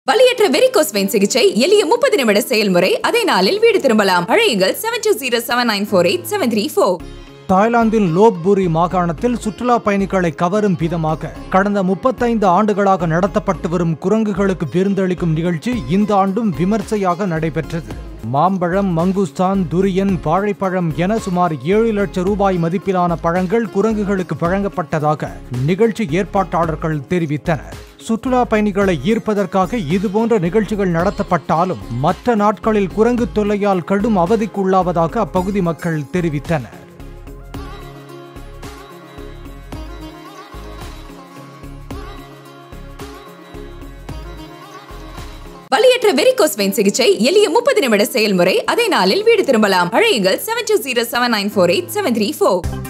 வலியற்ற varicose vein சிகிச்சை எளிய முப்பது நிமிட செயல்முறை அதே நாளில் வீடு திரும்பலாம் அழையுங்கள் seven two zero seven nine four eight seven three four தாய்லாந்தின் லோப்பூரி மாகாணத்தில் சுற்றுலா பயணிகளை கவரும் விதமாக கடந்த முப்பத்தைந்து ஆண்டுகளாக நடத்தப்பட்டு வரும் குரங்குகளுக்கு விருந்தளிக்கும் நிகழ்ச்சி இந்த ஆண்டும் விமர்சையாக நடைபெற்றது மாம்பழம் மங்குஸ்தான் துரியன் வாழைப்பழம் என சுமார் ஏழு லட்சம் ரூபாய் மதிப்பிலான பழங்கள் குரங்குகளுக்கு வழங்கப்பட்டதாக நிகழ்ச்சி ஏற்பாட்டாளர்கள் தெரிவித்தனர் சுற்றுலா பயணிகளை ஈர்ப்பதற்காக இதுபோன்ற நிகழ்ச்சிகள் நடத்தப்பட்டாலும் மற்ற நாட்களில் குரங்கு தொல்லையால் கடும் அவதிக்குள்ளாவதாக அப்பகுதி மக்கள் தெரிவித்தனர் வலியற்ற வெரிகோஸ் வெயின் சிகிச்சை எளிய முப்பது நிமிட செயல்முறை அதே நாளில் வீடு திரும்பலாம் அழையுங்கள் seven two zero seven nine four eight seven three four